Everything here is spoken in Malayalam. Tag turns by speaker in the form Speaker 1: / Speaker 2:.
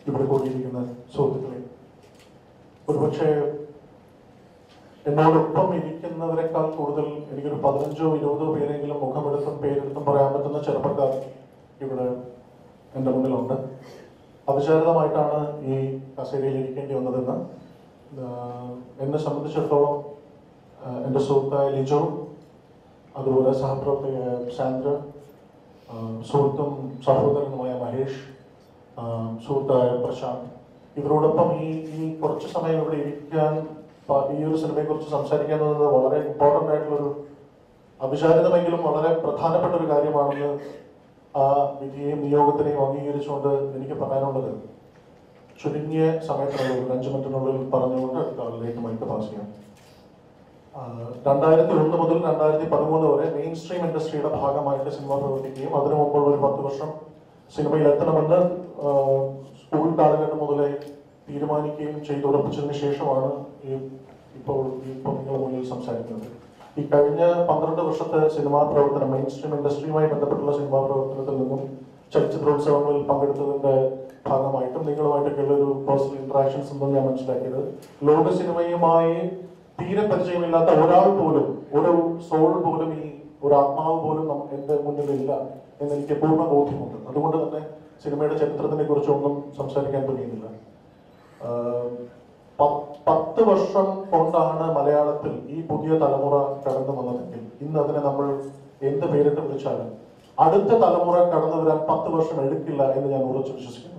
Speaker 1: ഇവിടെ കൂടിയിരിക്കുന്ന സുഹൃത്തുക്കളെ ഒരുപക്ഷെ എന്നോടൊപ്പം ഇരിക്കുന്നവരെക്കാൾ കൂടുതൽ എനിക്കൊരു പതിനഞ്ചോ ഇരുപതോ പേരെങ്കിലും മുഖമെടുത്തും പേരെടുത്തും പറയാൻ പറ്റുന്ന ചെറുപ്പക്കാർ ഇവിടെ എൻ്റെ മുന്നിലുണ്ട് അവിചാരിതമായിട്ടാണ് ഈ കസേരയിൽ ഇരിക്കേണ്ടി വന്നതെന്ന് ആഹ് എന്നെ സംബന്ധിച്ചിടത്തോളം ആഹ് എൻ്റെ സുഹൃത്തായ ലിജോ അതുപോലെ സഹപ്രവർത്തകയായ സാന്ദ്ര ആഹ് സുഹൃത്തും സഹോദരനുമായ മഹേഷ് ആഹ് സുഹൃത്തായ പ്രശാന്ത് ഇവരോടൊപ്പം ഈ ഈ കുറച്ച് സമയം ഇവിടെ ഇരിക്കാൻ പ- ഈ ഒരു സിനിമയെക്കുറിച്ച് സംസാരിക്കാൻ എന്നത് വളരെ ഇമ്പോർട്ടൻ്റ് ആയിട്ടുള്ളൊരു അവിചാരിതമെങ്കിലും വളരെ പ്രധാനപ്പെട്ട ഒരു കാര്യമാണെന്ന് ആ വിധിയെയും നിയോഗത്തിനെയും അംഗീകരിച്ചുകൊണ്ട് എനിക്ക് പറയാനുള്ളത് ചുരുങ്ങിയ സമയത്തിനുള്ളിൽ ഒരു അഞ്ച് മിനിറ്റിനുള്ളിൽ പറഞ്ഞുകൊണ്ട് അതിലേക്ക് മൈക്ക് പാസ് ചെയ്യാം രണ്ടായിരത്തി ഒന്ന് മുതൽ രണ്ടായിരത്തി പതിമൂന്ന് വരെ മെയിൻ സ്ട്രീം ഇൻഡസ്ട്രിയുടെ ഭാഗമായിട്ട് സിനിമ പ്രവർത്തിക്കുകയും അതിനു മുമ്പുള്ള ഒരു പത്ത് വർഷം സിനിമയിൽ എത്തണമെന്ന് ആ, സ്കൂൾ കാലഘട്ടം മുതലേ തീരുമാനിക്കുകയും ചെയ്തുറപ്പിച്ചതിന് ശേഷമാണ് ഈ ഇപ്പോൾ ഇപ്പോൾ നിങ്ങളുടെ മുന്നിൽ സംസാരിക്കുന്നത് ഈ കഴിഞ്ഞ പന്ത്രണ്ട് വർഷത്തെ സിനിമാ പ്രവർത്തനം മെയിൻ സ്ട്രീം ഇൻഡസ്ട്രിയുമായി ബന്ധപ്പെട്ടുള്ള സിനിമാ പ്രവർത്തനത്തിൽ നിന്നും ചലച്ചിത്രോത്സവങ്ങളിൽ പങ്കെടുത്തതിന്റെ ഭാഗമായിട്ടും നിങ്ങളുമായിട്ടൊക്കെയുള്ള ഒരു പേഴ്സണൽ ഇന്ററാക്ഷൻസ് എന്നും ഞാൻ മനസ്സിലാക്കിയത് ലോക സിനിമയുമായി തീരെ പരിചയമില്ലാത്ത ഒരാൾ പോലും ഒരു സോൾ പോലും ഈ ഒരു ആത്മാവ് പോലും നം- എന്റെ മുന്നിലില്ല എന്ന് എനിക്ക് പൂർണ്ണ ബോധ്യമുണ്ട് അതുകൊണ്ട് തന്നെ സിനിമയുടെ ചരിത്രത്തിനെ കുറിച്ചൊന്നും സംസാരിക്കാൻ കഴിയുന്നില്ല ആഹ് പ- പത്ത് വർഷം കൊണ്ടാണ് മലയാളത്തിൽ ഈ പുതിയ തലമുറ കടന്നു വന്നതെങ്കിൽ ഇന്ന് അതിനെ നമ്മൾ എന്ത് പേരിട്ട് വിളിച്ചാലും അടുത്ത തലമുറ കടന്നു വരാൻ പത്ത് വർഷം എടുക്കില്ല എന്ന് ഞാൻ ഉറച്ചു വിശ്വസിക്കുന്നു